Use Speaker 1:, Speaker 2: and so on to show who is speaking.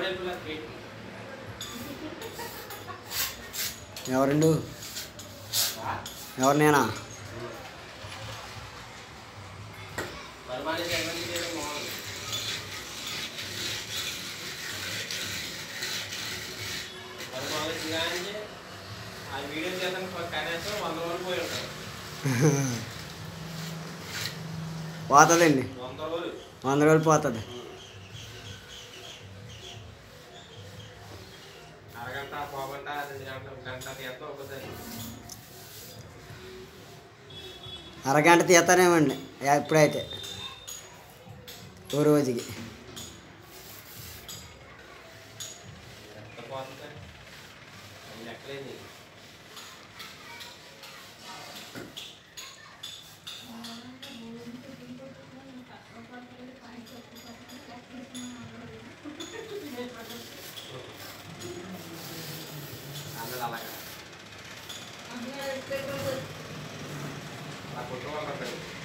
Speaker 1: వెళ్ళిపోయి
Speaker 2: ఎవరండు ఎవరు నేనా
Speaker 1: పరిమాణం ఎటువంటి చేయడం బాగుంది పరిమాణం కానీ ఆ వీడియో చేద్దాం కనీసం వంద రోజులు పోయి ఉంటారు
Speaker 2: పోతుందండి
Speaker 1: వంద రోజులు
Speaker 2: వంద రోజులు పోతుంది
Speaker 1: అరగంట పోగంట రెండు గంటలు గంట తీస్తాం ఒకసారి
Speaker 2: అరగంట తీస్తానేమండి ఎప్పుడైతే ఓ రోజుకి
Speaker 1: ఎంత పోతుంది అది లెక్కలేదు అందరూ అలాగా అలా కుటుంబం